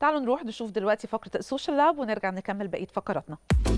تعالوا نروح نشوف دلوقتي فقرة السوشيال لاب ونرجع نكمل بقية فقراتنا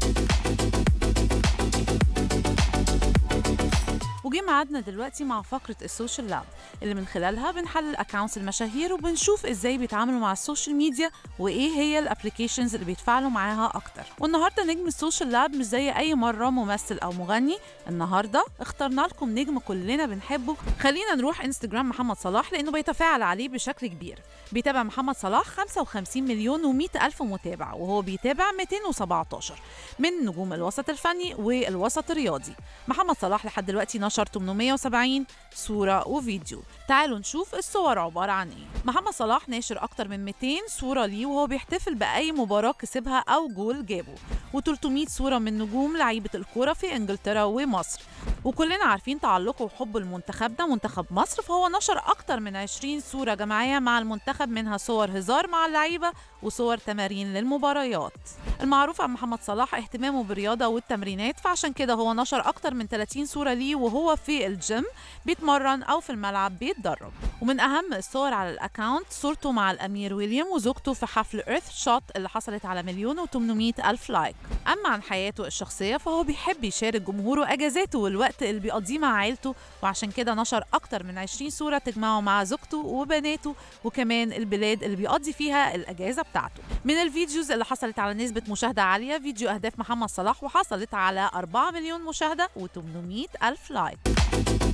وجي ميعادنا دلوقتي مع فقرة السوشيال لاب اللي من خلالها بنحلل اكونتس المشاهير وبنشوف ازاي بيتعاملوا مع السوشيال ميديا وايه هي الابلكيشنز اللي بيتفاعلوا معاها اكتر والنهارده نجم السوشيال لاب مش زي اي مرة ممثل او مغني النهارده اخترنا لكم نجم كلنا بنحبه خلينا نروح انستجرام محمد صلاح لانه بيتفاعل عليه بشكل كبير بيتابع محمد صلاح 55 مليون و100 الف متابع وهو بيتابع 217 من نجوم الوسط الفني والوسط الرياضي محمد صلاح لحد دلوقتي نشر 870 صورة وفيديو تعالوا نشوف الصور عبارة عن ايه محمد صلاح ناشر اكتر من 200 صورة ليه وهو بيحتفل بأي مباراة كسبها أو جول جابه و300 صورة من نجوم لعيبة الكورة في انجلترا ومصر وكلنا عارفين تعلقه وحبه لمنتخبنا منتخب مصر فهو نشر أكتر من 20 صورة جماعية مع المنتخب منها صور هزار مع اللعيبة وصور تمارين للمباريات المعروف عن محمد صلاح اهتمامه بالرياضة والتمرينات فعشان كده هو نشر أكتر من 30 صورة ليه وهو في الجيم بيتمرن أو في الملعب بيتدرب ومن أهم الصور على الأكاونت صورته مع الأمير ويليام وزوجته في حفل إيرث شوت اللي حصلت على مليون و800 ألف لايك أما عن حياته الشخصية فهو بيحب يشارك جمهوره أجازاته والوقت اللي بيقضيه مع عيلته وعشان كده نشر أكتر من 20 صورة تجمعه مع زوجته وبناته وكمان البلاد اللي بيقضي فيها الأجازة بتاعته من الفيديوز اللي حصلت على نسبة مشاهدة عالية فيديو أهداف محمد صلاح وحصلت على 4 مليون مشاهدة و800 ألف لايك